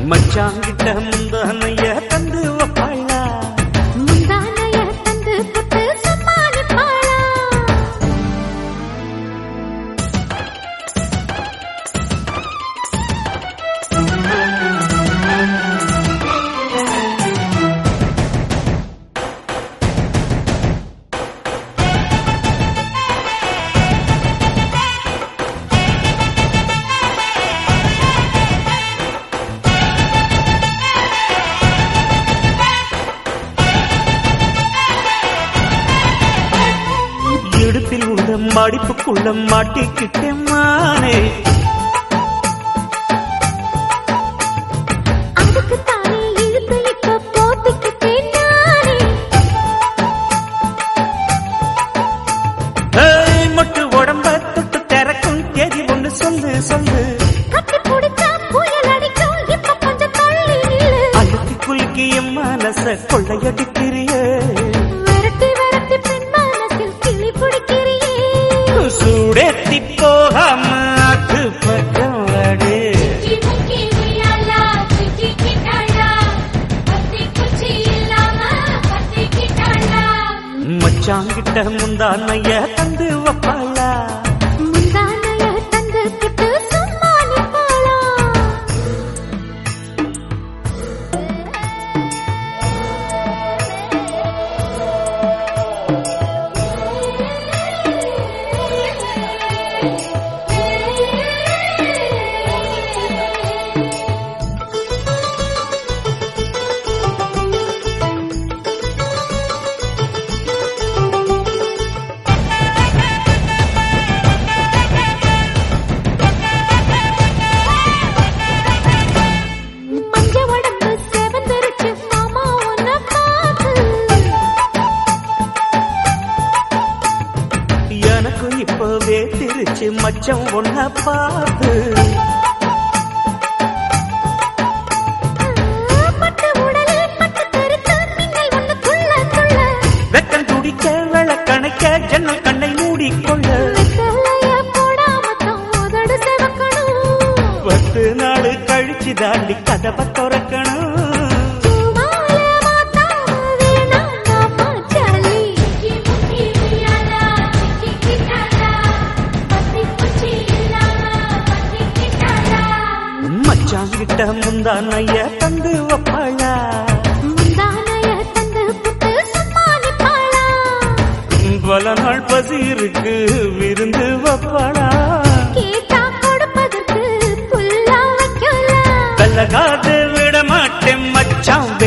மச்சாங்கிட்ட முந்தானைய தந்து வப்பாளா முந்தானைய தந்து புட்டு சமாளிப்பாளா இடுப்பில் உள்ள மடிப்புக்குள்ள மாட்டிக்கிட்டேன் மானே அதுக்கு தானே இழுத்து இப்ப போத்திக்கிட்டேன் நானே ஏய், மொட்டு உடம்ப தொட்டு திறக்கும் தேதி ஒண்ணு சொல்லு சொல்லு கட்டி பிடிச்சா புயல் அடிக்கும் இப்ப கொஞ்சம் தள்ளி நில்லு அழுத்தி குலுக்கி என் மனச கொள்ளையடிக்கிறிய விரட்டி விரட்டி பெண் மனசில் கிளி பிடிக்கிறியே சூடேத்தி போகாம அது பக்கம் வாடு முக்கி உய்யாலா சுத்திக்கிட்டாளா பத்தி குச்சி இல்லாம பத்திக்கிட்டாளா மச்சாங்கிட்ட முந்தானைய தந்து வப்பாளா முந்தானைய தந்து புட்டு சமாளிப்பாளா மஞ்ச உடம்பு செவந்திருக்கு மாமா உன்னை பார்த்து எனக்கும் இப்பவே திருச்சு மச்சம் ஒன்ன பார்த்து பட்டு உடலில் பட்டு கருத்து மின்னல் ஒன்று துள்ள துள்ள வெக்கம் துடிக்க விளக்கணைக்க ஜன்னல் கண்ணை மூடிக்கொள்ள வெத்தலைய போடாம தான் உதடு செவக்கணும் பத்து நாள் கழிச்சு தாண்டி கதவை திறக்கணும் பூமால மாத்தாம வேணாம் நாம ஜாலி முக்கி உய்யாலா சுத்திக்கிட்டாளா பத்தி குச்சி இல்லாம பத்திக்கிட்டாளா மச்சாங்கிட்ட முந்தானைய தந்து வப்பாளா முந்தானைய தந்து புட்டு சமாளிப்பாளா பல நாள் பசி இருக்கு விருந்து வப்பாளா கேட்டா கொடுப்பதற்கு புல்லா வைக்கல வெள்ளகாது விட மாட்டேன் மச்சான்